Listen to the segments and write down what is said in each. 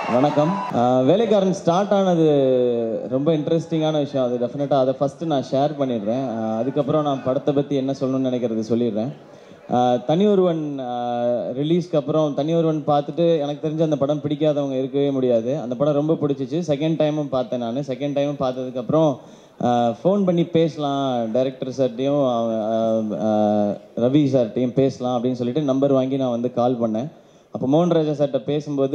வணக்கம் ஆஹ் வேலைக்காரன் ஸ்டார்ட் ஆனது ரொம்ப இன்ட்ரெஸ்டிங்கான விஷயம் அது டெஃபினட்டாக அதை ஃபஸ்ட்டு நான் ஷேர் பண்ணிடுறேன் ஆஹ் அதுக்கப்புறம் நான் படத்தை பற்றி என்ன சொல்லணும்னு நினைக்கிறது சொல்லிடுறேன் ஆஹ் தனி ஒருவன் ரிலீஸ்க்கு அப்புறம் தனி ஒருவன் பார்த்துட்டு எனக்கு தெரிஞ்ச அந்த படம் பிடிக்காதவங்க இருக்கவே முடியாது அந்த படம் ரொம்ப பிடிச்சிச்சு செகண்ட் டைமும் பார்த்தேன் நான் செகண்ட் டைமும் பார்த்ததுக்கப்புறம் ஃபோன் பண்ணி பேசலாம் டைரக்டர் சார்ட்டையும் ரவி சார்ட்டையும் பேசலாம் அப்படின்னு சொல்லிட்டு நம்பர் வாங்கி நான் வந்து கால் பண்ணேன் அப்போ மோகன் ராஜா சார்கிட்ட பேசும்போது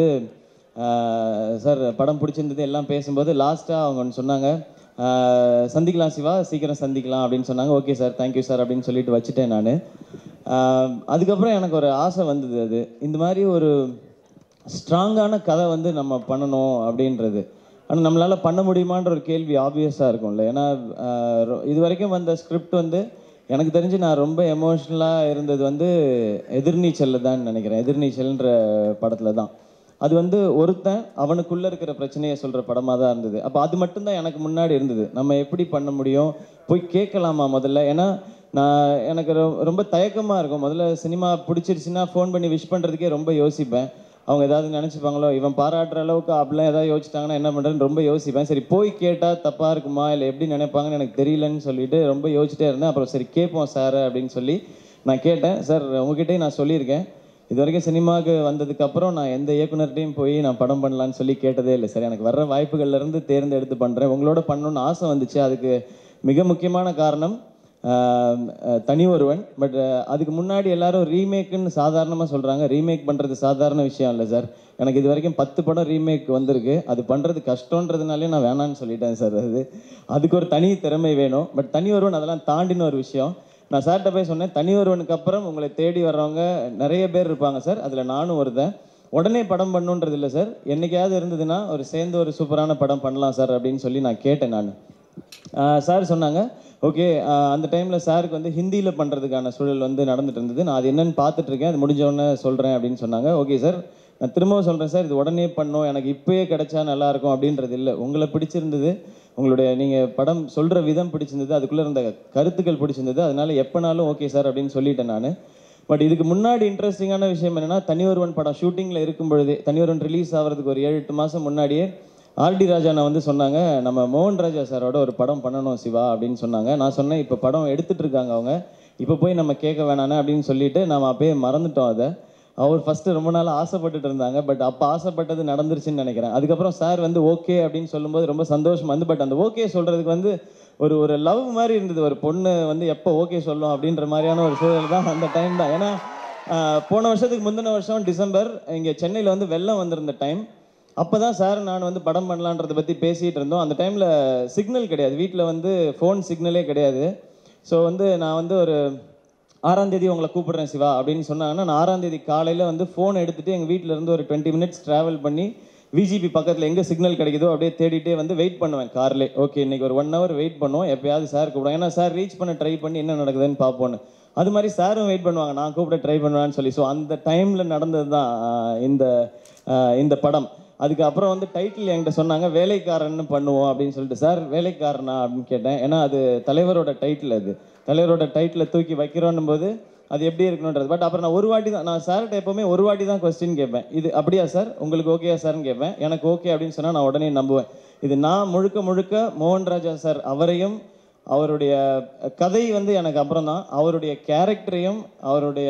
சார் படம் பிடிச்சிருந்தது எல்லாம் பேசும்போது லாஸ்ட்டாக அவங்க ஒன்று சொன்னாங்க ஆஹ் சந்திக்கலாம் சிவா சீக்கிரம் சந்திக்கலாம் அப்படின்னு சொன்னாங்க ஓகே சார் தேங்க்யூ சார் அப்படின்னு சொல்லிட்டு வச்சுட்டேன் நான் அதுக்கப்புறம் எனக்கு ஒரு ஆசை வந்தது அது இந்த மாதிரி ஒரு ஸ்ட்ராங்கான கதை வந்து நம்ம பண்ணணும் அப்படின்றது ஆனால் நம்மளால் பண்ண முடியுமான்ற ஒரு கேள்வி ஆப்வியஸாக இருக்கும்ல ஏன்னா ஆஹ் ரொ- இது வரைக்கும் வந்த ஸ்கிரிப்ட் வந்து எனக்கு தெரிஞ்சு நான் ரொம்ப எமோஷ்னலாக இருந்தது வந்து எதிர்நீச்சலில் தான் நினைக்கிறேன் எதிர்நீச்சல்ன்ற படத்தில் தான் அது வந்து ஒருத்தன் அவனுக்குள்ளே இருக்கிற பிரச்சனையை சொல்கிற படமாக தான் இருந்தது அப்போ அது மட்டும்தான் எனக்கு முன்னாடி இருந்தது நம்ம எப்படி பண்ண முடியும் போய் கேட்கலாமா முதல்ல ஏன்னா நான் எனக்கு ரொ- ரொம்ப தயக்கமாக இருக்கும் முதல்ல சினிமா பிடிச்சிருச்சுன்னா ஃபோன் பண்ணி விஷ் பண்ணுறதுக்கே ரொம்ப யோசிப்பேன் அவங்க ஏதாவது நினச்சிப்பாங்களோ இவன் பாராட்டுற அளவுக்கு அப்படிலாம் ஏதாவது யோசிச்சிட்டாங்கன்னா என்ன பண்ணுறேன்னு ரொம்ப யோசிப்பேன் சரி போய் கேட்டால் தப்பாக இருக்குமா இல்லை எப்படி நினைப்பாங்கன்னு எனக்கு தெரியலன்னு சொல்லிட்டு ரொம்ப யோசிச்சிட்டே இருந்தேன் அப்புறம் சரி கேட்போம் சார் அப்படின்னு சொல்லி நான் கேட்டேன் சார் உங்ககிட்டயும் நான் சொல்லியிருக்கேன் இது வரைக்கும் சினிமாவுக்கு வந்ததுக்கப்புறம் நான் எந்த இயக்குனர்கிட்டையும் போய் நான் படம் பண்ணலான்னு சொல்லி கேட்டதே இல்லை சார் எனக்கு வர்ற வாய்ப்புகள்ல இருந்து தேர்ந்தெடுத்து பண்ணுறேன் உங்களோட பண்ணணும்னு ஆசை வந்துச்சு அதுக்கு மிக முக்கியமான காரணம் ஆஹ் அஹ் தனி ஒருவன் பட் அதுக்கு முன்னாடி எல்லாரும் ரீமேக்குன்னு சாதாரணமாக சொல்கிறாங்க ரீமேக் பண்ணுறது சாதாரண விஷயம் இல்லை சார் எனக்கு இது வரைக்கும் பத்து படம் ரீமேக் வந்திருக்கு அது பண்ணுறது கஷ்டன்றதுனாலே நான் வேணான்னு சொல்லிட்டேன் சார் அது அதுக்கு ஒரு தனி திறமை வேணும் பட் தனி ஒருவன் அதெல்லாம் தாண்டின ஒரு விஷயம் நான் சார்கிட்ட போய் சொன்னேன் தனி ஒருவனுக்கு அப்புறம் உங்களை தேடி வர்றவங்க நிறைய பேர் இருப்பாங்க சார் அதில் நானும் ஒருத்தன் உடனே படம் பண்ணுன்றது இல்லை சார் என்னைக்காவது இருந்ததுன்னா ஒரு சேர்ந்து ஒரு சூப்பரான படம் பண்ணலாம் சார் அப்படின்னு சொல்லி நான் கேட்டேன் நான் சார் சொன்னாங்க ஓகே அந்த டைமில் சாருக்கு வந்து ஹிந்தியில் பண்ணுறதுக்கான சூழல் வந்து நடந்துட்டு இருந்தது நான் அது என்னன்னு பார்த்துட்டு இருக்கேன் அது முடிஞ்ச உடனே சொல்கிறேன் அப்படின்னு சொன்னாங்க ஓகே சார் நான் திரும்பவும் சொல்கிறேன் சார் இது உடனே பண்ணோம் எனக்கு இப்போயே கிடைச்சா நல்லா இருக்கும் அப்படின்றது இல்லை உங்களை பிடிச்சிருந்தது உங்களுடைய நீங்கள் படம் சொல்கிற விதம் பிடிச்சிருந்தது அதுக்குள்ளே இருந்த கருத்துக்கள் பிடிச்சிருந்தது அதனால எப்போனாலும் ஓகே சார் அப்படின்னு சொல்லிட்டேன் நான் பட் இதுக்கு முன்னாடி இன்ட்ரெஸ்டிங்கான விஷயம் என்னன்னா தனியொருவன் படம் ஷூட்டிங்கில் இருக்கும் பொழுதே தனியொருவன் ரிலீஸ் ஆகிறதுக்கு ஒரு ஏழு எட்டு மாதம் முன்னாடியே ஆர்டி ராஜா நான் வந்து சொன்னாங்க நம்ம மோகன் ராஜா சாரோட ஒரு படம் பண்ணணும் சிவா அப்படின்னு சொன்னாங்க நான் சொன்னேன் இப்போ படம் எடுத்துட்டு இருக்காங்க அவங்க இப்போ போய் நம்ம கேட்க வேணானே அப்படின்னு சொல்லிட்டு நம்ம அப்பயே மறந்துட்டோம் அதை அவர் ஃபஸ்ட்டு ரொம்ப நாள் ஆசைப்பட்டுட்டு இருந்தாங்க பட் அப்போ ஆசைப்பட்டது நடந்துருச்சுன்னு நினைக்கிறேன் அதுக்கப்புறம் சார் வந்து ஓகே அப்படின்னு சொல்லும்போது ரொம்ப சந்தோஷமா வந்து பட் அந்த ஓகே சொல்கிறதுக்கு வந்து ஒரு ஒரு லவ் மாதிரி இருந்தது ஒரு பொண்ணு வந்து எப்போ ஓகே சொல்லும் அப்படின்ற மாதிரியான ஒரு சூழல் தான் அந்த டைம் தான் ஏன்னா ஆஹ், போன வருஷத்துக்கு முந்தின வருஷம் டிசம்பர் இங்கே சென்னையில் வந்து வெள்ளம் வந்திருந்த டைம் அப்போ தான் சார் நான் வந்து படம் பண்ணலான்றதை பற்றி பேசிகிட்டு இருந்தோம் அந்த டைமில் சிக்னல் கிடையாது வீட்டில் வந்து ஃபோன் சிக்னலே கிடையாது ஸோ வந்து நான் வந்து ஒரு ஆறாம் தேதி உங்களை கூப்பிடுறேன் சிவா அப்படின்னு சொன்னாங்கன்னா நான் ஆறாம் தேதி காலையில் வந்து ஃபோன் எடுத்துகிட்டு எங்கள் வீட்டில் இருந்து ஒரு டுவெண்ட்டி மினிட்ஸ் ட்ராவல் பண்ணி விஜிபி பக்கத்தில் எங்கே சிக்னல் கிடைக்குதோ அப்படியே தேடிட்டே வந்து வெயிட் பண்ணுவேன் கார்லே ஓகே இன்னைக்கு ஒரு ஒன் ஹவர் வெயிட் பண்ணுவோம் எப்பயாவது சார் கூப்பிடுவோம் ஏன்னா சார் ரீச் பண்ண ட்ரை பண்ணி என்ன நடக்குதுன்னு பார்ப்போன்னு அது மாதிரி சாரும் வெயிட் பண்ணுவாங்க நான் கூப்பிட ட்ரை பண்ணுவேன்னு சொல்லி ஸோ அந்த டைமில் நடந்தது தான் ஆஹ், இந்த ஆஹ், இந்த படம் அதுக்கு அப்புறம் வந்து டைட்டில் என்கிட்ட சொன்னாங்க வேலைக்காரன்னு பண்ணுவோம் அப்படின்னு சொல்லிட்டு சார் வேலைக்காரனா அப்படின்னு கேட்டேன் ஏன்னா அது தலைவரோட டைட்டில் அது தலைவரோட டைட்டில் தூக்கி வைக்கிறோன்னும் போது அது எப்படி இருக்கணுன்றது பட் அப்புறம் நான் ஒரு வாட்டி தான் நான் சார்கிட்ட எப்போவுமே ஒரு வாட்டி தான் கொஸ்டின் கேட்பேன் இது அப்படியா சார் உங்களுக்கு ஓகேயா சார்னு கேட்பேன் எனக்கு ஓகே அப்படின்னு சொன்னால் நான் உடனே நம்புவேன் இது நான் முழுக்க முழுக்க மோகன் ராஜா சார் அவரையும் அவருடைய கதை வந்து எனக்கு அப்புறம் தான் அவருடைய கேரக்டரையும் அவருடைய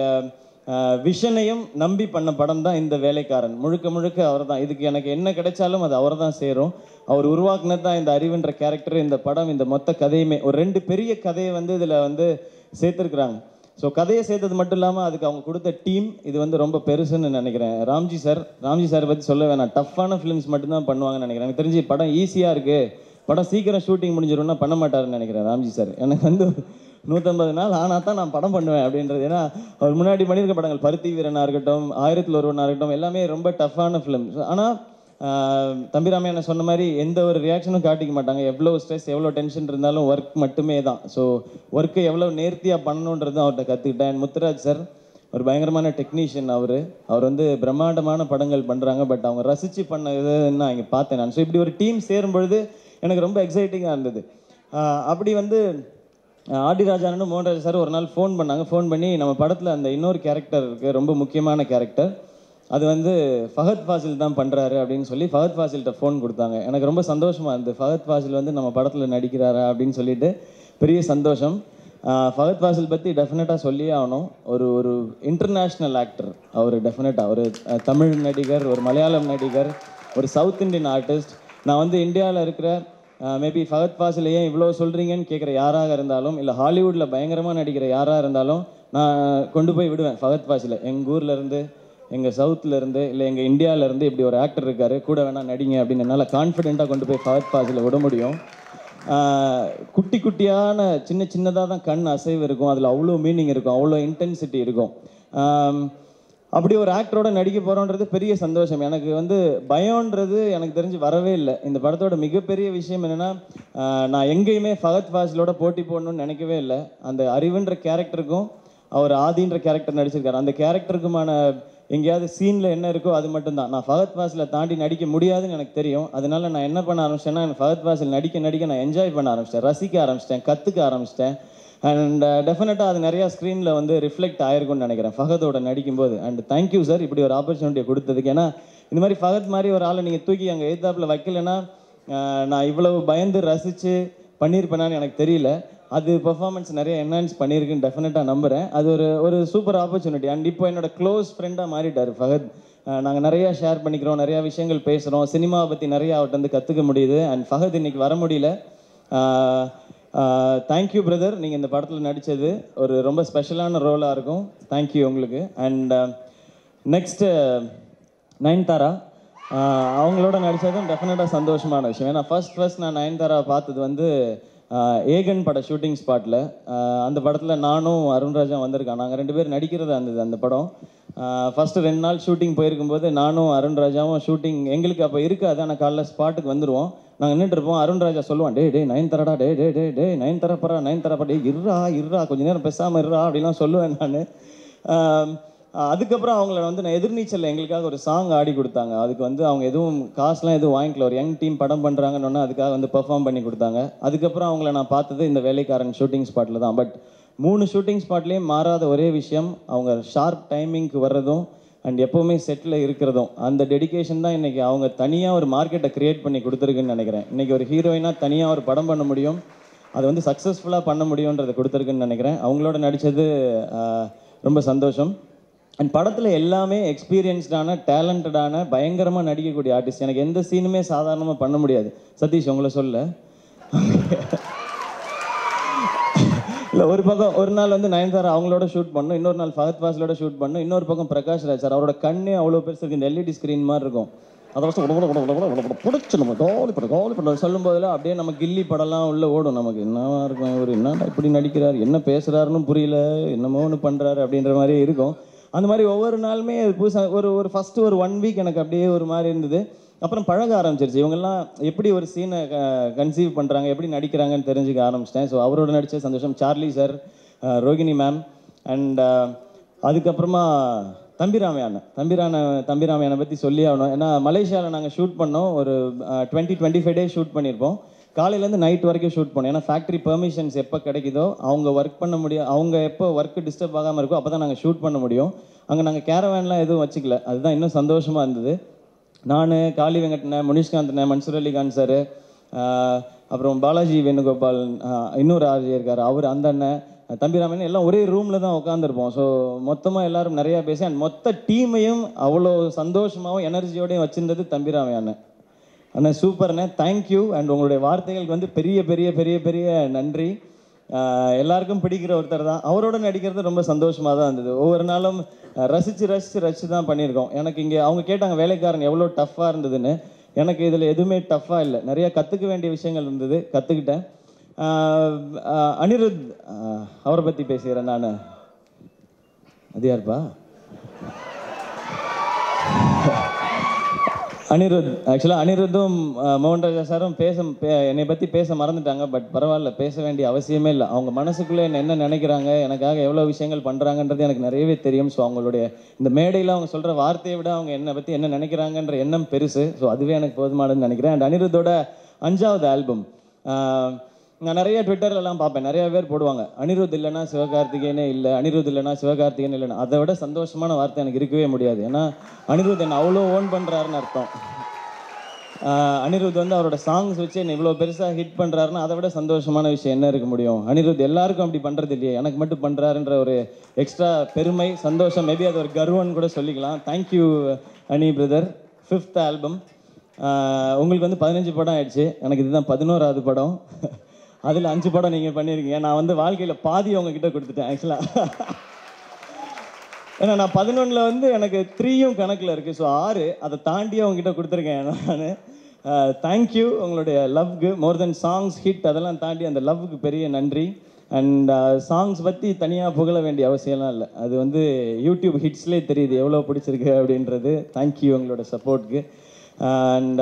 விஷனையும் நம்பி பண்ண படம் தான் இந்த வேலைக்காரன் முழுக்க முழுக்க அவர் தான் இதுக்கு எனக்கு என்ன கிடைச்சாலும் அது அவர் தான் சேரும் அவர் உருவாக்குனது தான் இந்த அறிவுன்ற கேரக்டர் இந்த படம் இந்த மொத்த கதையுமே ஒரு ரெண்டு பெரிய கதையை வந்து இதில் வந்து சேர்த்துருக்குறாங்க ஸோ கதையை சேர்த்தது மட்டும் இல்லாமல் அதுக்கு அவங்க கொடுத்த டீம் இது வந்து ரொம்ப பெருசுன்னு நினைக்கிறேன் ராம்ஜி சார் ராம்ஜி சார் பற்றி சொல்ல வேணாம் டஃப்பான ஃபிலிம்ஸ் மட்டும்தான் பண்ணுவாங்கன்னு நினைக்கிறேன் எனக்கு தெரிஞ்சு படம் ஈஸியாக இருக்குது படம் சீக்கிரம் ஷூட்டிங் முடிஞ்சிடும்னா பண்ண மாட்டாருன்னு நினைக்கிறேன் ராம்ஜி சார் எனக்கு வந்து நூற்றம்பது நாள் ஆனால் தான் நான் படம் பண்ணுவேன் அப்படின்றது ஏன்னா அவர் முன்னாடி பண்ணியிருக்க படங்கள் பருத்தி வீரனாக இருக்கட்டும் ஆயிரத்தில் ஒருவனாக இருக்கட்டும் எல்லாமே ரொம்ப டஃப்பான ஃபிலிம் ஆனால் தம்பிராமே என்ன சொன்ன மாதிரி எந்த ஒரு ரியாக்ஷனும் காட்டிக்க மாட்டாங்க எவ்வளோ ஸ்ட்ரெஸ் எவ்வளோ டென்ஷன் இருந்தாலும் ஒர்க் மட்டுமே தான் ஸோ ஒர்க்கை எவ்வளோ நேர்த்தியாக பண்ணணுன்றது அவர்கிட்ட கற்றுக்கிட்டேன் முத்துராஜ் சார் ஒரு பயங்கரமான டெக்னீஷியன் அவர் அவர் வந்து பிரம்மாண்டமான படங்கள் பண்ணுறாங்க பட் அவங்க ரசித்து பண்ண இதுன்னு நான் இங்கே பார்த்தேன் நான் ஸோ இப்படி ஒரு டீம் சேரும் பொழுது எனக்கு ரொம்ப எக்ஸைட்டிங்காக இருந்தது ஆஹ் அப்படி வந்து ஆடி ராஜானு மோகன்ராஜ் சார் ஒரு நாள் ஃபோன் பண்ணாங்க ஃபோன் பண்ணி நம்ம படத்தில் அந்த இன்னொரு கேரக்டர் இருக்குது ரொம்ப முக்கியமான கேரக்டர் அது வந்து ஃபஹத் ஃபாசில் தான் பண்ணுறாரு அப்படின்னு சொல்லி ஃபஹத் ஃபாசில்கிட்ட ஃபோன் கொடுத்தாங்க எனக்கு ரொம்ப சந்தோஷமாக இருந்தது ஃபஹத் ஃபாசில் வந்து நம்ம படத்தில் நடிக்கிறாரா அப்படின்னு சொல்லிட்டு பெரிய சந்தோஷம் ஆஹ் ஃபஹத் ஃபாசில் பற்றி டெஃபினட்டாக சொல்லியே ஆகணும் ஒரு ஒரு இன்டர்நேஷ்னல் ஆக்டர் அவர் டெஃபினட்டாக ஒரு அஹ், தமிழ் நடிகர் ஒரு மலையாளம் நடிகர் ஒரு சவுத் இந்தியன் ஆர்டிஸ்ட் நான் வந்து இந்தியாவில் இருக்கிற மேபி ஃபஹத் ஃபாசில் ஏன் இவ்வளோ சொல்கிறீங்கன்னு கேட்குற யாராக இருந்தாலும் இல்லை ஹாலிவுட்டில் பயங்கரமாக நடிக்கிற யாராக இருந்தாலும் நான் கொண்டு போய் விடுவேன் ஃபஹத் ஃபாசில் எங்கள் ஊர்ல இருந்து எங்கள் சவுத்துல இருந்து இல்லை எங்கள் இந்தியால இருந்து இப்படி ஒரு ஆக்டர் இருக்காரு கூட வேணா நடிங்க அப்படின்னு என்னால் கான்ஃபிடென்ட்டாக கொண்டு போய் ஃபஹத் ஃபாசில் விட முடியும் ஆஹ் குட்டி குட்டியான சின்ன சின்னதாக தான் கண் அசைவு இருக்கும் அதில் அவ்வளோ மீனிங் இருக்கும் அவ்வளோ இன்டென்சிட்டி இருக்கும் ஆம், அப்படி ஒரு ஆக்டரோட நடிக்க போகிறோன்றது பெரிய சந்தோஷம் எனக்கு வந்து பயம்ன்றது எனக்கு தெரிஞ்சு வரவே இல்லை இந்த படத்தோட மிகப்பெரிய விஷயம் என்னென்னா நான் எங்கேயுமே ஃபகத் ஃபாசிலோட போட்டி போடணும்னு நினைக்கவே இல்லை அந்த அறிவுன்ற கேரக்டருக்கும் அவர் ஆதின்ற கேரக்டர் நடிச்சிருக்காரு அந்த கேரக்டருக்குமான எங்கேயாவது சீனில் என்ன இருக்கோ அது மட்டும்தான் நான் ஃபகத் ஃபாசிலை தாண்டி நடிக்க முடியாதுன்னு எனக்கு தெரியும் அதனால நான் என்ன பண்ண ஆரம்பிச்சேன்னா எனக்கு ஃபகத் ஃபாசில் நடிக்க நடிக்க நான் என்ஜாய் பண்ண ஆரம்பிச்சிட்டேன் ரசிக்க ஆரம்பிச்சிட்டேன் கற்றுக்க ஆரம்பிச்சிட்டேன் அண்ட் டெஃபினட்டாக அது நிறையா ஸ்க்ரீனில் வந்து ரிஃப்ளெக்ட் ஆயிருக்கும்னு நினைக்கிறேன் ஃபகதோட நடிக்கும்போது அண்ட் தேங்க்யூ சார் இப்படி ஒரு ஆப்பர்ச்சுனிட்டியை கொடுத்ததுக்கு ஏன்னா இந்த மாதிரி ஃபகத் மாதிரி ஒரு ஆளை நீங்கள் தூக்கி அங்கே எதிர்த்தாப்பில் வைக்கலைன்னா ஆஹ், நான் இவ்வளவு பயந்து ரசித்து பண்ணியிருப்பேனான்னு எனக்கு தெரியல அது பெர்ஃபார்மன்ஸ் நிறைய என்ஹான்ஸ் பண்ணியிருக்குன்னு டெஃபினட்டாக நம்புகிறேன் அது ஒரு ஒரு சூப்பர் ஆப்பர்ச்சுனிட்டி அண்ட் இப்போ என்னோட க்ளோஸ் ஃப்ரெண்டாக மாறிட்டார் ஃபகத் நாங்கள் நிறையா ஷேர் பண்ணிக்கிறோம் நிறையா விஷயங்கள் பேசுகிறோம் சினிமாவை பற்றி நிறையா அவர்கிட்ட வந்து கற்றுக்க முடியுது அண்ட் ஃபகத் இன்னைக்கு வர முடியல தேங்க்யூ பிரதர் நீங்கள் இந்த படத்தில் நடித்தது ஒரு ரொம்ப ஸ்பெஷலான ரோலாக இருக்கும் தேங்க்யூ உங்களுக்கு அண்ட் நெக்ஸ்ட்டு நயன்தாரா ஆஹ் அவங்களோட நடித்ததும் டெஃபினட்டாக சந்தோஷமான விஷயம் ஏன்னா ஃபர்ஸ்ட் ஃபர்ஸ்ட் நான் நயன்தாரா பார்த்தது வந்து ஆஹ் ஏகன் பட ஷூட்டிங் ஸ்பாட்டில் அந்த படத்தில் நானும் அருண்ராஜா வந்திருக்கான் நாங்கள் ரெண்டு பேரும் நடிக்கிறதா இருந்தது அந்த படம் ஃபஸ்ட்டு ரெண்டு நாள் ஷூட்டிங் போயிருக்கும்போது நானும் அருண்ராஜாவும் ஷூட்டிங் எங்களுக்கு அப்போ இருக்காது ஆனால் காலைல ஸ்பாட்டுக்கு வந்துடுவோம் நாங்கள் நின்றுட்டு இருப்போம் அருண்ராஜா சொல்லுவான் டே டே நயன் தரடா டே டே டே டே நயன் தரப்பறா நயன் தரப்பா டே இருறா இருறா கொஞ்ச நேரம் பேசாமல் இருறா அப்படிலாம் சொல்லுவேன் நான் அதுக்கப்புறம் அவங்கள வந்து நான் எதிர்நீச்சல் எங்களுக்காக ஒரு சாங் ஆடி கொடுத்தாங்க அதுக்கு வந்து அவங்க எதுவும் காசுலாம் எதுவும் வாங்கிக்கல ஒரு யங் டீம் படம் பண்ணுறாங்கன்னு அதுக்காக வந்து பெர்ஃபார்ம் பண்ணி கொடுத்தாங்க அதுக்கப்புறம் அவங்கள நான் பார்த்தது இந்த வேலைக்காரன் ஷூட்டிங் ஸ்பாட்டில் தான் பட் மூணு ஷூட்டிங் ஸ்பாட்லேயும் மாறாத ஒரே விஷயம் அவங்க ஷார்ப் டைமிங்க்கு வர்றதும் அண்ட் எப்போவுமே செட்டில் இருக்கிறதும் அந்த டெடிகேஷன் தான் இன்னைக்கு அவங்க தனியாக ஒரு மார்க்கெட்டை கிரியேட் பண்ணி கொடுத்துருக்குன்னு நினைக்கிறேன் இன்னைக்கு ஒரு ஹீரோயினாக தனியாக ஒரு படம் பண்ண முடியும் அதை வந்து சக்ஸஸ்ஃபுல்லாக பண்ண முடியுன்றதை கொடுத்துருக்குன்னு நினைக்கிறேன் அவங்களோட நடித்தது ரொம்ப சந்தோஷம் அண்ட் படத்தில் எல்லாமே எக்ஸ்பீரியன்ஸ்டான டேலண்டடான பயங்கரமாக நடிக்கக்கூடிய ஆர்டிஸ்ட் எனக்கு எந்த சீனுமே சாதாரணமாக பண்ண முடியாது சதீஷ் உங்களை சொல்ல இல்லை ஒரு பக்கம் ஒரு நாள் வந்து நயன்தாரா அவங்களோட ஷூட் பண்ணோம் இன்னொரு நாள் ஃபஹத் ஃபாசிலோட ஷூட் பண்ணோம் இன்னொரு பக்கம் பிரகாஷ் ராஜ் சார் அவரோட கண்ணே அவ்வளோ பெருசு இருக்கு இந்த எல்இடி ஸ்க்ரீன் மாதிரி இருக்கும் அதை வச்சு பிடிச்சி நம்ம காலி படம் காலி படம் சொல்லும் போதெல்லாம் அப்படியே நம்ம கில்லி படம்லாம் உள்ள ஓடும் நமக்கு என்னவா இருக்கும் இவர் என்னடா இப்படி நடிக்கிறார் என்ன பேசுறாருன்னு புரியல என்னமோ ஒன்று பண்ணுறாரு அப்படின்ற மாதிரி இருக்கும் அந்த மாதிரி ஒவ்வொரு நாளுமே அது புதுசாக ஒரு ஒரு ஃபஸ்ட்டு ஒரு ஒன் வீக் எனக்கு அப்படியே ஒரு மாதிரி இருந்தது அப்புறம் பழக ஆரம்பிச்சிருச்சு இவங்கெல்லாம் எப்படி ஒரு சீனை கன்சீவ் பண்ணுறாங்க எப்படி நடிக்கிறாங்கன்னு தெரிஞ்சுக்க ஆரம்பிச்சிட்டேன் ஸோ அவரோட நடித்த சந்தோஷம் Charlie sir Rohini ma'am and அதுக்கப்புறமா தம்பிராமையான தம்பிரான தம்பிராமையான பற்றி சொல்லி ஆகணும் ஏன்னா மலேசியாவில் நாங்கள் ஷூட் பண்ணோம் ஒரு twenty twenty five days shoot பண்ணியிருப்போம் காலையிலேருந்து நைட் வரைக்கும் ஷூட் பண்ணோம் ஏன்னா ஃபேக்ட்ரி பெர்மிஷன்ஸ் எப்போ கிடைக்குதோ அவங்க ஒர்க் பண்ண முடியும் அவங்க எப்போ ஒர்க்கு டிஸ்டர்ப் ஆகாமல் இருக்கோ அப்போ தான் நாங்கள் ஷூட் பண்ண முடியும் அங்கே நாங்கள் கேரவேன்லாம் எதுவும் வச்சுக்கல அதுதான் இன்னும் சந்தோஷமாக இருந்தது நான் காளி வெங்கட்ன முனிஷ்காந்த்ண்ணே மன்சூர் அலிகான் சார் அப்புறம் பாலாஜி வேணுகோபால் ஆஹ் இன்னொரு ஆர்ஜி இருக்கார் அவர் அந்த அண்ணன் தம்பிராமன் எல்லாம் ஒரே ரூமில் தான் உட்காந்துருப்போம் ஸோ மொத்தமாக எல்லாரும் நிறையா பேசி அண்ட் மொத்த டீமையும் அவ்வளோ சந்தோஷமாகவும் எனர்ஜியோடையும் வச்சிருந்தது தம்பிராமன் அண்ணன் அண்ணன் சூப்பர்ண்ணே தேங்க்யூ அண்ட் உங்களுடைய வார்த்தைகளுக்கு வந்து பெரிய பெரிய பெரிய பெரிய நன்றி ஆஹ் எல்லாருக்கும் பிடிக்கிற ஒருத்தர் தான் அவரோட நடிக்கிறது ரொம்ப சந்தோஷமாக தான் இருந்தது ஒவ்வொரு நாளும் அஹ் ரசிச்சு ரசிச்சு ரசிச்சு தான் பண்ணியிருக்கோம் எனக்கு இங்கே அவங்க கேட்டாங்க வேலைக்காரன் எவ்வளோ டஃப்பாக இருந்ததுன்னு எனக்கு இதில் எதுவுமே டஃப்பாக இல்லை நிறைய கற்றுக்க வேண்டிய விஷயங்கள் இருந்தது கற்றுக்கிட்டேன் அனிருத் ஆஹ் அவரை பற்றி பேசுகிறேன் நான் அது யாருப்பா அனிருத் ஆக்சுவலாக அனிருத்தும் அஹ், மோகன்ராஜா சாரும் பேச பே- என்னை பற்றி பேச மறந்துட்டாங்க பட் பரவாயில்ல பேச வேண்டிய அவசியமே இல்லை அவங்க மனசுக்குள்ளே என்ன என்ன நினைக்கிறாங்க எனக்காக எவ்வளோ விஷயங்கள் பண்ணுறாங்கன்றது எனக்கு நிறையவே தெரியும் ஸோ அவங்களுடைய இந்த மேடையில் அவங்க சொல்கிற வார்த்தையை விட அவங்க என்னை பற்றி என்ன நினைக்கிறாங்கன்ற எண்ணம் பெருசு ஸோ அதுவே எனக்கு போதுமானதுன்னு நினைக்கிறேன் அண்ட் அனிருத்தோட அஞ்சாவது ஆல்பம் நான் நிறைய ட்விட்டர்லலாம் பார்ப்பேன் நிறைய பேர் போடுவாங்க அனிருத் இல்லைன்னா சிவகார்த்திகேயனே இல்லை அனிருத் இல்லைன்னா சிவகார்த்திகேயன் இல்லைன்னா அதை விட சந்தோஷமான வார்த்தை எனக்கு இருக்கவே முடியாது ஏன்னா அனிருத் என்னை அவ்வளோ ஓன் பண்ணுறாருன்னு அர்த்தம் ஆஹ் அனிருத் வந்து அவரோட சாங்ஸ் வச்சு என்னை இவ்வளோ பெருசாக ஹிட் பண்ணுறாருன்னா அதை விட சந்தோஷமான விஷயம் என்ன இருக்க முடியும் அனிருத் எல்லாருக்கும் அப்படி பண்ணுறது இல்லையே எனக்கு மட்டும் பண்ணுறாருன்ற ஒரு எக்ஸ்ட்ரா பெருமை சந்தோஷம் மேபி அது ஒரு கர்வம்னு கூட சொல்லிக்கலாம் தேங்க்யூ அனி பிரதர் ஃபிஃப்த் ஆல்பம் உங்களுக்கு வந்து பதினஞ்சு படம் ஆயிடுச்சு எனக்கு இதுதான் பதினோராவது படம் அதில் அஞ்சு படம் நீங்கள் பண்ணியிருக்கீங்க நான் வந்து வாழ்க்கையில் பாதி உங்ககிட்ட கொடுத்துட்டேன் ஆக்சுவலாக ஏன்னா நான் பதினொன்றில் வந்து எனக்கு த்ரீயும் கணக்கில் இருக்குது ஸோ ஆறு அதை தாண்டி அவங்ககிட்ட கொடுத்துருக்கேன் நான் தேங்க்யூ உங்களுடைய லவ்க்கு மோர் தென் சாங்ஸ் ஹிட் அதெல்லாம் தாண்டி அந்த லவ்வுக்கு பெரிய நன்றி அண்ட் சாங்ஸ் பற்றி தனியாக புகழ வேண்டிய அவசியம்லாம் இல்லை அது வந்து யூடியூப் ஹிட்ஸ்லேயே தெரியுது எவ்வளோ பிடிச்சிருக்கு அப்படின்றது தேங்க்யூ உங்களோட சப்போர்ட்க்கு அண்ட்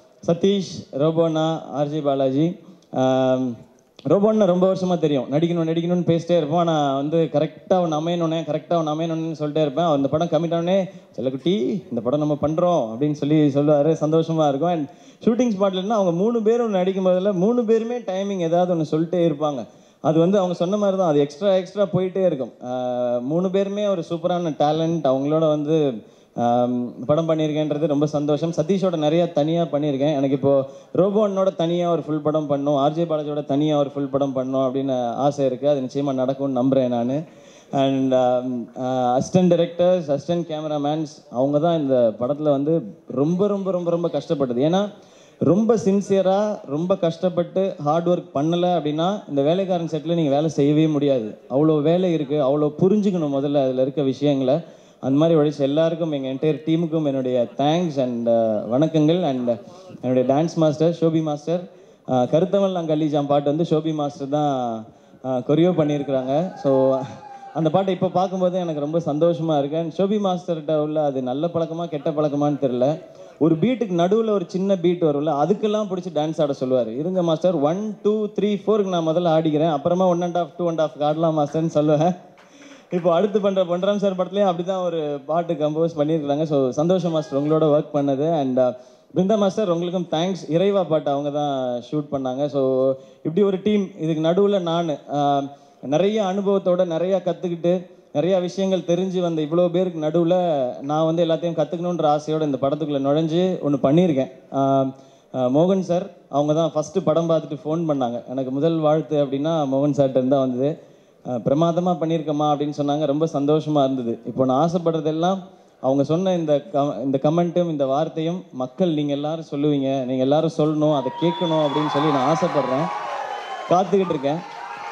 சதீஷ் ரோபோனா ஆர்ஜி பாலாஜி ஆம், ரோபோன்னு ரொம்ப வருஷமா தெரியும் நடிக்கணும் நடிக்கணும்னு பேசிட்டே இருப்போம் நான் வந்து கரெக்டாக அவன் அமையணுனே கரெக்டாக அவன் அமையணும்னு சொல்லிட்டே இருப்பேன் அந்த படம் கமிட் ஆனே செல்லக்குட்டி இந்த படம் நம்ம பண்ணுறோம் அப்படின்னு சொல்லி சொல்லுவார் சந்தோஷமா இருக்கும் அண்ட் ஷூட்டிங் ஸ்பாட்லன்னா அவங்க மூணு பேரும் நடிக்கும் போதில் மூணு பேருமே டைமிங் ஏதாவது ஒன்று சொல்லிட்டே இருப்பாங்க அது வந்து அவங்க சொன்ன மாதிரி தான் அது எக்ஸ்ட்ரா எக்ஸ்ட்ரா போயிட்டே இருக்கும் ஆஹ் மூணு பேருமே ஒரு சூப்பரான டேலண்ட் அவங்களோட வந்து ஆம், படம் பண்ணியிருக்கேன்றது ரொம்ப சந்தோஷம் சதீஷோட நிறைய தனியாக பண்ணியிருக்கேன் எனக்கு இப்போ ரோபோனோட தனியாக ஒரு ஃபுல் படம் பண்ணணும் ஆர்ஜே பாலாஜியோட தனியாக ஒரு ஃபுல் படம் பண்ணணும் அப்படின்னு ஆசை இருக்குது அது நிச்சயமாக நடக்கும்னு நம்புகிறேன் நான் and assistant directors assistant cameramans அவங்க தான் இந்த படத்தில் வந்து ரொம்ப ரொம்ப ரொம்ப ரொம்ப கஷ்டப்பட்டது ஏன்னா ரொம்ப சின்சியராக ரொம்ப கஷ்டப்பட்டு ஹார்ட் ஒர்க் பண்ணலை அப்படின்னா இந்த வேலைக்காரன் செட்டில் நீங்கள் வேலை செய்யவே முடியாது அவ்வளோ வேலை இருக்குது அவ்வளோ புரிஞ்சுக்கணும் முதல்ல அதில் இருக்க விஷயங்களை அந்த மாதிரி உழைச்ச எல்லாருக்கும் எங்கள் என்டையர் டீமுக்கும் என்னுடைய தேங்க்ஸ் அண்ட் வணக்கங்கள் அண்ட் என்னுடைய டான்ஸ் மாஸ்டர் ஷோபி மாஸ்டர் கருத்தமல் நான் கல்லிஜாம் பாட்டு வந்து ஷோபி மாஸ்டர் தான் கொரியோ பண்ணியிருக்கிறாங்க ஸோ அந்த பாட்டை இப்போ பார்க்கும்போது எனக்கு ரொம்ப சந்தோஷமாக இருக்கு அண்ட் ஷோபி மாஸ்டர்கிட்ட உள்ள அது நல்ல பழக்கமா கெட்ட பழக்கமான்னு தெரில ஒரு பீட்டுக்கு நடுவில் ஒரு சின்ன பீட் வரும்ல அதுக்கெல்லாம் பிடிச்சி டான்ஸ் ஆட சொல்லுவார் இருங்க மாஸ்டர் ஒன் டூ த்ரீ ஃபோருக்கு நான் முதல்ல ஆடிக்கிறேன் அப்புறமா one and half two and half ஆடலாம் மாஸ்டர்னு சொல்லுவேன் இப்போ அடுத்து பண்ணுற பொன்ராம் சார் படத்துலையும் அப்படி தான் ஒரு பாட்டு கம்போஸ் பண்ணியிருக்காங்க ஸோ சந்தோஷம் மாஸ்டர் உங்களோட ஒர்க் பண்ணது அண்ட் பிருந்தா மாஸ்டர் உங்களுக்கும் தேங்க்ஸ் இறைவா பாட்டு அவங்க தான் ஷூட் பண்ணாங்க ஸோ இப்படி ஒரு டீம் இதுக்கு நடுவில் நான் நிறைய அனுபவத்தோட நிறையா கற்றுக்கிட்டு நிறையா விஷயங்கள் தெரிஞ்சு வந்த இவ்வளோ பேருக்கு நடுவில் நான் வந்து எல்லாத்தையும் கற்றுக்கணுன்ற ஆசையோட இந்த படத்துக்குள்ளே நுழைஞ்சு ஒன்று பண்ணியிருக்கேன் ஆஹ் ஆஹ் மோகன் சார் அவங்க தான் ஃபஸ்ட்டு படம் பார்த்துட்டு ஃபோன் பண்ணாங்க எனக்கு முதல் வாழ்த்து அப்படின்னா மோகன் சார்கிட்ட இருந்தால் வந்தது பிரமாதமாக பண்ணியிருக்கம்மா அப்படின்னு சொன்னாங்க ரொம்ப சந்தோஷமாக இருந்தது இப்போ நான் ஆசைப்படுறதெல்லாம் அவங்க சொன்ன இந்த க இந்த கமெண்ட்டும் இந்த வார்த்தையும் மக்கள் நீங்கள் எல்லாரும் சொல்லுவீங்க நீங்கள் எல்லாரும் சொல்லணும் அதை கேட்கணும் அப்படின்னு சொல்லி நான் ஆசைப்படுறேன் காத்துக்கிட்டு இருக்கேன்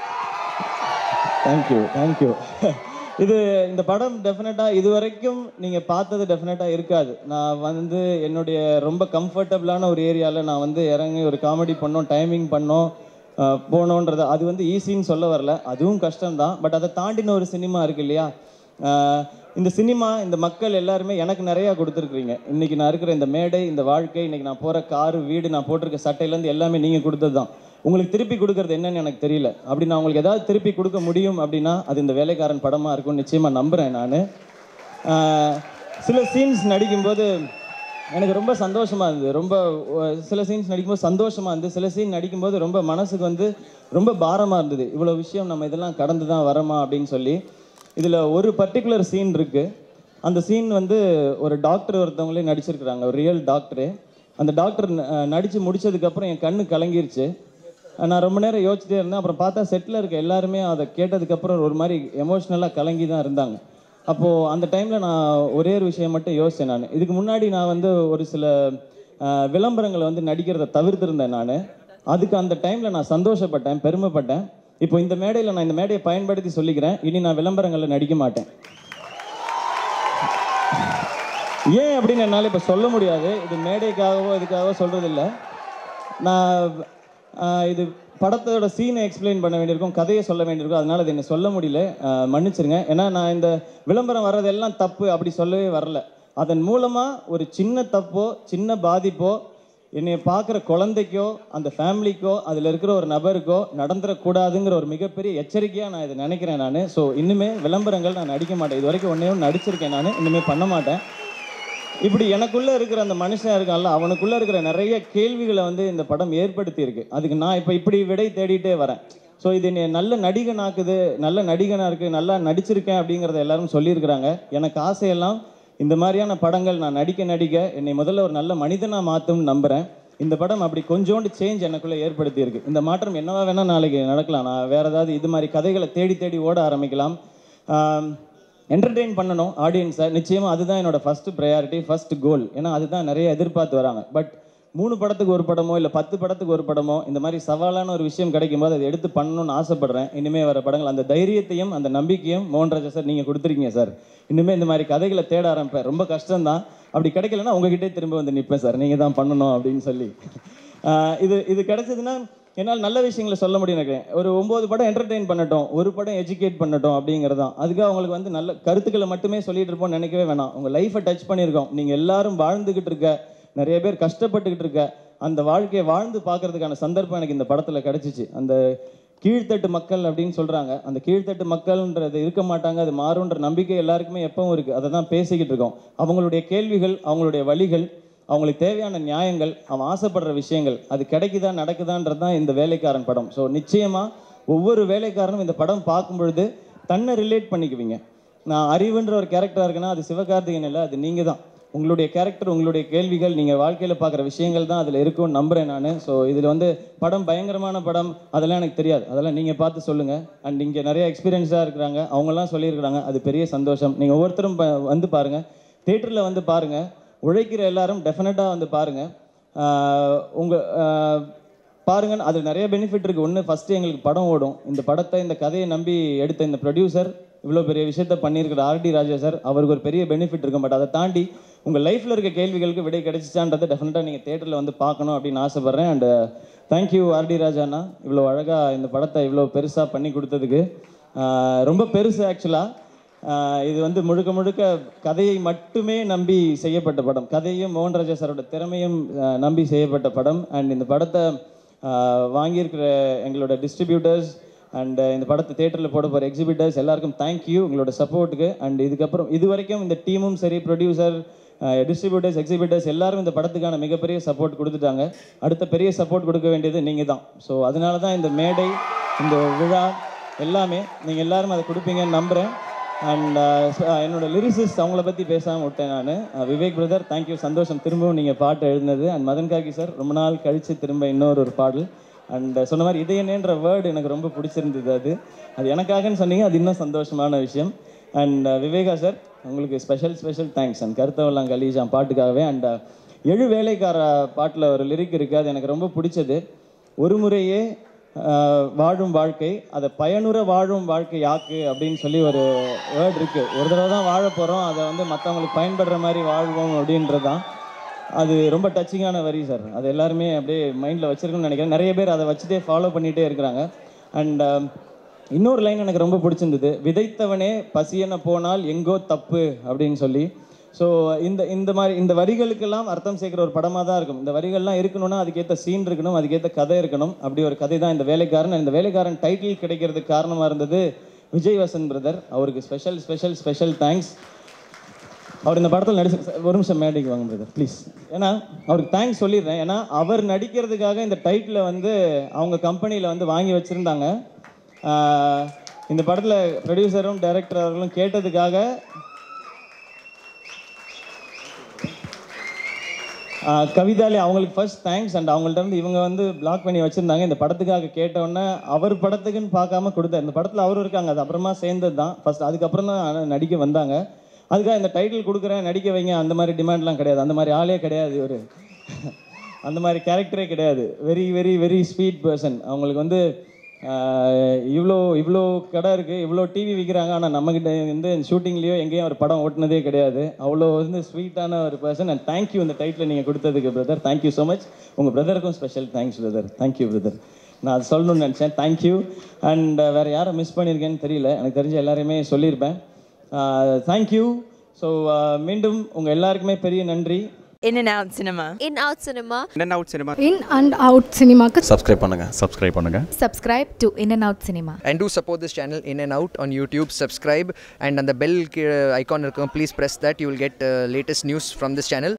தேங்க்யூ தேங்க்யூ இது இந்த படம் டெஃபினட்டாக இது வரைக்கும் நீங்கள் பார்த்தது டெஃபினட்டாக இருக்காது நான் வந்து என்னுடைய ரொம்ப கம்ஃபர்டபுளான ஒரு ஏரியாவில் நான் வந்து இறங்கி ஒரு காமெடி பண்ணோம் டைமிங் பண்ணோம் அஹ், போனோன்றது அது வந்து ஈஸின்னு சொல்ல வரல அதுவும் கஷ்டம்தான் பட் அதை தாண்டின ஒரு சினிமா இருக்கு இல்லையா அஹ், இந்த சினிமா இந்த மக்கள் எல்லாருமே எனக்கு நிறையா கொடுத்துருக்குறீங்க இன்னைக்கு நான் இருக்கிற இந்த மேடை இந்த வாழ்க்கை இன்னைக்கு நான் போகிற காரு வீடு நான் போட்டிருக்க சட்டையிலேருந்து எல்லாமே நீங்கள் கொடுத்தது தான் உங்களுக்கு திருப்பி கொடுக்கறது என்னன்னு எனக்கு தெரியல அப்படி நான் உங்களுக்கு ஏதாவது திருப்பி கொடுக்க முடியும் அப்படின்னா அது இந்த வேலைக்காரன் படமாக இருக்கும்னு நிச்சயமாக நம்புகிறேன் நான் சில சீன்ஸ் நடிக்கும்போது எனக்கு ரொம்ப சந்தோஷமாக இருந்தது ரொம்ப அஹ், சில சீன்ஸ் நடிக்கும்போது சந்தோஷமாக இருந்தது சில சீன் நடிக்கும்போது ரொம்ப மனசுக்கு வந்து ரொம்ப பாரமாக இருந்தது இவ்வளோ விஷயம் நம்ம இதெல்லாம் கடந்து தான் வரமா அப்படின்னு சொல்லி இதில் ஒரு பர்டிகுலர் சீன் இருக்குது அந்த சீன் வந்து ஒரு டாக்டர் ஒருத்தவங்களே நடிச்சிருக்கிறாங்க ஒரு ரியல் டாக்டரு அந்த டாக்டர் நடித்து முடிச்சதுக்கப்புறம் என் கண்ணு கலங்கிருச்சு நான் ரொம்ப நேரம் யோசிச்சுட்டே இருந்தேன் அப்புறம் பார்த்தா செட்டில் இருக்க எல்லாருமே அதை கேட்டதுக்கப்புறம் ஒரு மாதிரி எமோஷ்னலாக கலங்கி தான் இருந்தாங்க அப்போது அந்த டைமில் நான் ஒரே ஒரு விஷயம் மட்டும் யோசித்தேன் நான் இதுக்கு முன்னாடி நான் வந்து ஒரு சில அஹ், விளம்பரங்களை வந்து நடிக்கிறத தவிர்த்திருந்தேன் நான் அதுக்கு அந்த டைமில் நான் சந்தோஷப்பட்டேன் பெருமைப்பட்டேன் இப்போ இந்த மேடையில் நான் இந்த மேடையை பயன்படுத்தி சொல்லிக்கிறேன் இனி நான் விளம்பரங்களில் நடிக்க மாட்டேன் ஏன் அப்படின்னு என்னால் இப்போ சொல்ல முடியாது இது மேடைக்காகவோ இதுக்காகவோ சொல்கிறதில்ல நான் ஆஹ், இது படத்தோட சீனை எக்ஸ்பிளைன் பண்ண வேண்டியிருக்கும் கதையை சொல்ல வேண்டியிருக்கும் அதனால அதை என்ன சொல்ல முடியல ஆஹ், மன்னிச்சிருங்க ஏன்னா நான் இந்த விளம்பரம் வர்றதெல்லாம் தப்பு அப்படி சொல்லவே வரல அதன் மூலமாக ஒரு சின்ன தப்போ சின்ன பாதிப்போ என்னை பார்க்குற குழந்தைக்கோ அந்த ஃபேமிலிக்கோ அதில் இருக்கிற ஒரு நபருக்கோ நடந்துடக்கூடாதுங்கிற ஒரு மிகப்பெரிய எச்சரிக்கையாக நான் இதை நினைக்கிறேன் நான் ஸோ இன்னுமே விளம்பரங்கள் நான் நடிக்க மாட்டேன் இது வரைக்கும் ஒன்றே ஒன்று நடிச்சிருக்கேன் நான் இனிமேல் பண்ண மாட்டேன் இப்படி எனக்குள்ள இருக்கிற அந்த மனுஷன் இருக்கான்ல அவனுக்குள்ள இருக்கிற நிறைய கேள்விகளை வந்து இந்த படம் ஏற்படுத்தி இருக்கு அதுக்கு நான் இப்போ இப்படி விடை தேடிட்டே வரேன் ஸோ இது என்னை நல்ல நடிகனாக்குது நல்ல நடிகனா இருக்கு நல்லா நடிச்சிருக்கேன் அப்படிங்கிறத எல்லாரும் சொல்லியிருக்கிறாங்க எனக்கு ஆசையெல்லாம் இந்த மாதிரியான படங்கள் நான் நடிக்க நடிக்க என்னை முதல்ல ஒரு நல்ல மனிதனா மாற்றும்னு நம்புறேன் இந்த படம் அப்படி கொஞ்சோண்டு சேஞ்ச் எனக்குள்ள ஏற்படுத்தி இருக்கு இந்த மாற்றம் என்னவா வேணா நாளைக்கு நடக்கலாம் நான் வேற ஏதாவது இது மாதிரி கதைகளை தேடி தேடி ஓட ஆரம்பிக்கலாம் என்டர்டெயின் பண்ணணும் ஆடியன்ஸை நிச்சயமாக அதுதான் என்னோட ஃபர்ஸ்ட் ப்ரையாரிட்டி ஃபர்ஸ்ட் கோல் ஏன்னா அதுதான் நிறைய எதிர்பார்த்து வராங்க பட் மூணு படத்துக்கு ஒரு படமோ இல்லை பத்து படத்துக்கு ஒரு படமோ இந்த மாதிரி சவாலான ஒரு விஷயம் கிடைக்கும்போது அதை எடுத்து பண்ணணும்னு ஆசைப்படுறேன் இனிமே வர படங்கள் அந்த தைரியத்தையும் அந்த நம்பிக்கையும் மோகன்ராஜா சார் நீங்கள் கொடுத்துருக்கீங்க சார் இனிமேல் இந்த மாதிரி கதைகளை தேட ஆரம்பிப்பேன் ரொம்ப கஷ்டம்தான் அப்படி கிடைக்கலன்னா உங்ககிட்டே திரும்ப வந்து நிற்பேன் சார் நீங்கள் தான் பண்ணணும் அப்படின்னு சொல்லி ஆஹ் இது இது கிடைச்சதுன்னா என்னால் நல்ல விஷயங்களை சொல்ல முடியும் நினைக்கிறேன் ஒரு ஒம்பது படம் என்டர்டெயின் பண்ணட்டும் ஒரு படம் எஜுகேட் பண்ணட்டும் அப்படிங்கிறது தான் அதுக்காக அவங்களுக்கு வந்து நல்ல கருத்துக்களை மட்டுமே சொல்லிட்டு இருப்போம்னு நினைக்கவே வேணாம் உங்கள் லைஃப்பை டச் பண்ணியிருக்கோம் நீங்கள் எல்லாரும் வாழ்ந்துக்கிட்டு இருக்க நிறைய பேர் கஷ்டப்பட்டுக்கிட்டு இருக்க அந்த வாழ்க்கையை வாழ்ந்து பார்க்கறதுக்கான சந்தர்ப்பம் எனக்கு இந்த படத்தில் கிடைச்சிச்சு அந்த கீழ்த்தட்டு மக்கள் அப்படின்னு சொல்கிறாங்க அந்த கீழ்த்தட்டு மக்கள்ன்றது இருக்க மாட்டாங்க அது மாறுன்ற நம்பிக்கை எல்லாருக்குமே எப்பவும் இருக்குது அதை தான் பேசிக்கிட்டு இருக்கோம் அவங்களுடைய கேள்விகள் அவங்களுடைய வழிகள் அவங்களுக்கு தேவையான நியாயங்கள் அவன் ஆசைப்படுற விஷயங்கள் அது கிடைக்குதா நடக்குதான்றது தான் இந்த வேலைக்காரன் படம் ஸோ நிச்சயமாக ஒவ்வொரு வேலைக்காரனும் இந்த படம் பார்க்கும் பொழுது தன்னை ரிலேட் பண்ணிக்குவீங்க நான் அறிவுன்ற ஒரு கேரக்டராக இருக்குன்னா அது சிவகார்த்திகேயன் இல்லை அது நீங்கள் தான் உங்களுடைய கேரக்டர் உங்களுடைய கேள்விகள் நீங்கள் வாழ்க்கையில் பார்க்குற விஷயங்கள் தான் அதில் இருக்கும்னு நம்புகிறேன் நான் ஸோ இதில் வந்து படம் பயங்கரமான படம் அதெல்லாம் எனக்கு தெரியாது அதெல்லாம் நீங்கள் பார்த்து சொல்லுங்கள் அண்ட் இங்கே நிறைய எக்ஸ்பீரியன்ஸாக இருக்கிறாங்க அவங்கெல்லாம் சொல்லியிருக்கிறாங்க அது பெரிய சந்தோஷம் நீங்கள் ஒவ்வொருத்தரும் ப- வந்து பாருங்கள் தேட்டரில் வந்து பாருங்கள் உழைக்கிற எல்லாரும் டெஃபினட்டாக வந்து பாருங்கள் உங்கள் பாருங்க அது நிறைய பெனிஃபிட் இருக்குது ஒன்று ஃபஸ்ட்டு எங்களுக்கு படம் ஓடும் இந்த படத்தை இந்த கதையை நம்பி எடுத்த இந்த ப்ரொடியூசர் இவ்வளோ பெரிய விஷயத்த பண்ணியிருக்கிற ஆர்டி ராஜா சார் அவருக்கு ஒரு பெரிய பெனிஃபிட் இருக்கும் பட் அதை தாண்டி உங்கள் லைஃப்பில் இருக்க கேள்விகளுக்கு விடை கிடைச்சிச்சான்றதை டெஃபினட்டாக நீங்கள் தேட்டரில் வந்து பார்க்கணும் அப்படின்னு ஆசைப்பட்றேன் அண்ட் தேங்க்யூ ஆர்டி ராஜாண்ணா இவ்வளோ அழகாக இந்த படத்தை இவ்வளோ பெருசாக பண்ணி கொடுத்ததுக்கு ஆஹ் ரொம்ப பெருசு ஆக்சுவலாக இது வந்து முழுக்க முழுக்க கதையை மட்டுமே நம்பி செய்யப்பட்ட படம் கதையும் மோகன்ராஜா சாரோட திறமையும் ஆஹ் நம்பி செய்யப்பட்ட படம் அண்ட் இந்த படத்தை ஆஹ் வாங்கியிருக்கிற எங்களோட டிஸ்ட்ரிபியூட்டர்ஸ் அண்ட் இந்த படத்தை தேட்டரில் போட போகிற எக்ஸிபிட்டர்ஸ் எல்லாருக்கும் தேங்க்யூ உங்களோட சப்போர்ட்டுக்கு அண்ட் இதுக்கப்புறம் இது வரைக்கும் இந்த டீமும் சரி ப்ரொடியூசர் டிஸ்ட்ரிபியூட்டர்ஸ் எக்ஸிபிட்டர்ஸ் எல்லாரும் இந்த படத்துக்கான மிகப்பெரிய சப்போர்ட் கொடுத்துட்டாங்க அடுத்த பெரிய சப்போர்ட் கொடுக்க வேண்டியது நீங்கள் தான் ஸோ அதனால தான் இந்த மேடை இந்த விழா எல்லாமே நீங்கள் எல்லாரும் அதை கொடுப்பீங்கன்னு நம்புகிறேன் அண்ட் என்னோட லிரிசிஸ்ட் அவங்கள பற்றி பேசாமல் விட்டேன் நான் விவேக் பிரதர் தேங்க்யூ சந்தோஷம் திரும்பவும் நீங்கள் பாட்டு எழுதினது அண்ட் மதன் காக்கி சார் ரொம்ப நாள் கழித்து திரும்ப இன்னொரு ஒரு பாடல் அண்ட் சொன்ன மாதிரி இதயனேன்ற வேர்டு எனக்கு ரொம்ப பிடிச்சிருந்தது அது அது எனக்காகன்னு சொன்னீங்க அது இன்னும் சந்தோஷமான விஷயம் அண்ட் விவேகா சார் உங்களுக்கு ஸ்பெஷல் ஸ்பெஷல் தேங்க்ஸ் அண்ட் கருத்தவெல்லாம் கலீஜாம் பாட்டுக்காகவே அண்ட் எழு வேலைக்கார பாட்டில் ஒரு லிரிக் இருக்குது அது எனக்கு ரொம்ப பிடிச்சது ஒரு முறையே ஆஹ், வாழும் வாழ்க்கை அதை பயனுற வாழும் வாழ்க்கை யாக்கு அப்படின்னு சொல்லி ஒரு வேர்ட் இருக்கு ஒரு தடவை தான் வாழ போகிறோம் அதை வந்து மற்றவங்களுக்கு பயன்படுற மாதிரி வாழ்வோம் அப்படின்றது தான் அது ரொம்ப டச்சிங்கான வரி சார் அது எல்லாருமே அப்படியே மைண்டில் வச்சிருக்கணும்னு நினைக்கிறேன் நிறைய பேர் அதை வச்சுட்டே ஃபாலோ பண்ணிகிட்டே இருக்கிறாங்க அண்ட் இன்னொரு லைன் எனக்கு ரொம்ப பிடிச்சிருந்தது விதைத்தவனே பசியென போனால் எங்கோ தப்பு அப்படின்னு சொல்லி ஸோ இந்த இந்த மாதிரி இந்த வரிகளுக்கெல்லாம் அர்த்தம் சேர்க்குற ஒரு படமாக தான் இருக்கும் இந்த வரிகள்லாம் இருக்கணும்னா அதுக்கேற்ற சீன் இருக்கணும் அதுக்கேற்ற கதை இருக்கணும் அப்படி ஒரு கதை தான் இந்த வேலைக்காரன் இந்த வேலைக்காரன் டைட்டில் கிடைக்கிறதுக்கு காரணமாக இருந்தது விஜய் வசந்த் பிரதர் அவருக்கு ஸ்பெஷல் ஸ்பெஷல் ஸ்பெஷல் தேங்க்ஸ் அவர் இந்த படத்தில் நடிச்சு சார், ஒரு நிமிஷம் மேடைக்கு வாங்க பிரதர் ப்ளீஸ் ஏன்னா அவருக்கு தேங்க்ஸ் சொல்லிடுறேன் ஏன்னா அவர் நடிக்கிறதுக்காக இந்த டைட்டிலை வந்து அவங்க கம்பெனியில் வந்து வாங்கி வச்சுருந்தாங்க இந்த படத்தில் ப்ரொடியூசரும் டைரக்டர் அவர்களும் கேட்டதுக்காக ஆஹ் கவிதாலி அவங்களுக்கு ஃபர்ஸ்ட் தேங்க்ஸ் அண்ட் அவங்கள்ட்ட இருந்து இவங்க வந்து பிளாக் பண்ணி வச்சிருந்தாங்க இந்த படத்துக்காக கேட்டவுடனே அவர் படத்துக்குன்னு பார்க்காம கொடுத்தார் இந்த படத்தில் அவரும் இருக்காங்க அது அப்புறமா சேர்ந்தது தான் ஃபர்ஸ்ட் அதுக்கப்புறம் தான் ஆனா நடிக்க வந்தாங்க அதுக்காக இந்த டைட்டில் கொடுக்குறேன் நடிக்க வைங்க அந்த மாதிரி டிமாண்ட்லாம் கிடையாது அந்த மாதிரி ஆளே கிடையாது இவர் அந்த மாதிரி கேரக்டரே கிடையாது very very very sweet person அவங்களுக்கு வந்து ஆஹ் இவ்வளோ இவ்வளோ கடை இருக்குது இவ்வளோ டிவி விற்கிறாங்க ஆனால் நம்மக்கிட்ட வந்து ஷூட்டிங்லேயோ எங்கேயும் ஒரு படம் ஓட்டுனதே கிடையாது அவ்வளோ வந்து ஸ்வீட்டான ஒரு பர்சன் அண்ட் தேங்க்யூ இந்த டைட்டில் நீங்கள் கொடுத்ததுக்கு பிரதர் தேங்க்யூ ஸோ மச் உங்கள் பிரதருக்கும் special thanks brother thank you brother நான் அது சொல்லணும்னு நினச்சேன் தேங்க்யூ அண்ட் வேறு யாரை மிஸ் பண்ணியிருக்கேன்னு தெரியல எனக்கு தெரிஞ்ச எல்லாரையுமே சொல்லியிருப்பேன் தேங்க்யூ ஸோ மீண்டும் உங்கள் எல்லாருக்குமே பெரிய நன்றி In and out cinema. In Out Cinema. In and out cinema. In and out சினிமாக்கு சப்ஸ்கிரைப் பண்ணுங்க சப்ஸ்கிரைப் பண்ணுங்கள் subscribe to In and Out Cinema. and do support this channel in and out on youtube subscribe and on the bell uh, icon please press that you will get uh, latest news from this channel